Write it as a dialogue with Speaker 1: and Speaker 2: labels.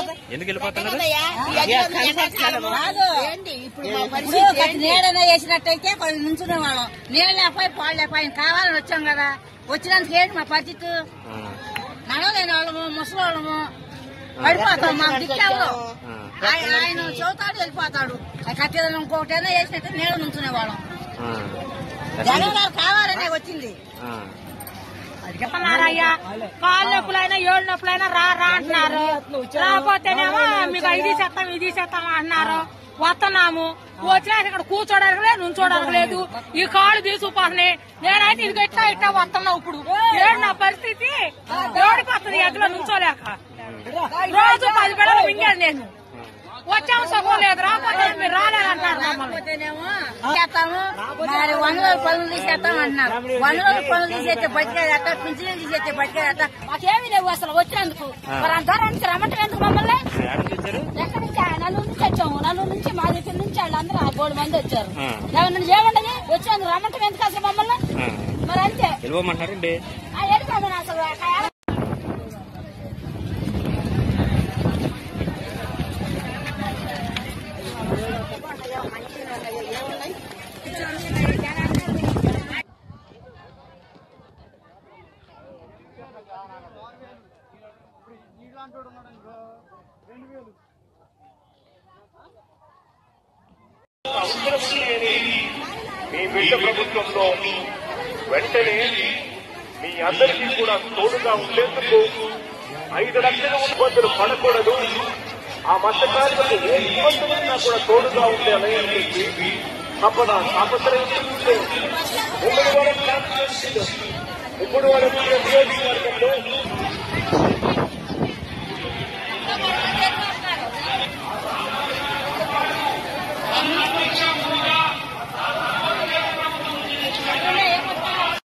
Speaker 1: ఎందుకు వెళ్ళిపోతున్నారు
Speaker 2: కాదు. ఇప్పుడు ఒక నీడనే వేసినట్టయితే కొన్ని నుంచునే వాళ్ళం నీళ్ళు లేకపోయి పాలు లేకపోయి కావాలని వచ్చాం కదా వచ్చినందుకు ఏంటి మా పరిస్థితి
Speaker 1: ఆ,
Speaker 2: నడవలేని వాళ్ళము ముసలి వాళ్ళము పడిపోతాం మాకు దిక్కేవరు
Speaker 1: ఆ.
Speaker 2: ఆయన ఆయన చదువుతాడు వెళ్ళిపోతాడు కట్టేదని ఇంకొకటైనా వేసినట్టు నీడ నుంచునే వాళ్ళం
Speaker 1: ఆ.
Speaker 2: జగన్ గారు కావాలనే వచ్చింది
Speaker 1: ఆ.
Speaker 3: చెప్తున్నారయ్యా కాళ్ళు నొప్పులైనా ఏడు నొప్పులైనా రా రా అంటున్నారు రాకపోతేనేమో మీకు ఇది చేస్తాం ఇది చేస్తాం అంటున్నారు వస్తున్నాము వచ్చినా ఇక్కడ కూర్చోడానికి లేదు నుంచోడానికి లేదు ఈ కాళ్ళు తీసుకుపోతున్నాయి నేనైతే ఇది ఇట్లా ఇట్లా వస్తున్నా ఇప్పుడు ఏడు నా పరిస్థితి ఏడిపోతుంది ఎక్కడ నుంచోలేక రోజు పది బిడ్డలు మింగాను నేను వచ్చాము సగం లేదు రాకపోతే మీరు రాలేదంటారు మమ్మల్ని
Speaker 2: పోతేనేమో చేస్తాము మరి వంద రోజుల పనులు తీసేస్తాం అంటున్నారు వంద రోజుల పనులు తీసేస్తే బతికేది అట్ట పింఛన్లు తీసేస్తే బతికేది అట్ట మాకేమీ లేవు అసలు వచ్చినందుకు మరి అంత నుంచి రమ్మంటే ఎందుకు మమ్మల్ని
Speaker 1: ఎక్కడి నుంచి వచ్చారు
Speaker 2: ఎక్కడి నుంచి ఆ నలుగురు నుంచి వచ్చాము నలుగురు నుంచి మా దగ్గర నుంచి వాళ్ళందరూ ఆ మూడు మంది వచ్చారు
Speaker 1: ఆ.
Speaker 2: ఏమన్నా ఏమండది వచ్చినందుకు రమ్మంటే ఎందుకు అసలు మమ్మల్ని
Speaker 1: ఆ.
Speaker 2: మరి అంతే
Speaker 1: వెళ్ళిపోమంటారండి
Speaker 2: ఆ ఎడుకోమని అసలు ఆ
Speaker 4: అవసరం లేని మీ బిడ్డ ప్రభుత్వంలో వెంటనే మీ అందరికీ కూడా తోడుగా ఉండేందుకు ఐదు లక్షల ఇబ్బందులు పడకూడదు ఆ మత్స్యకారులకు ఏ ఇబ్బందులు ఉన్నా కూడా తోడుగా ఉండాలి అని చెప్పి తప్పన తాపత్రయిస్తుంటే ఉమ్మడి వరకు ఇప్పుడు వరకు నియోజకవర్గంలో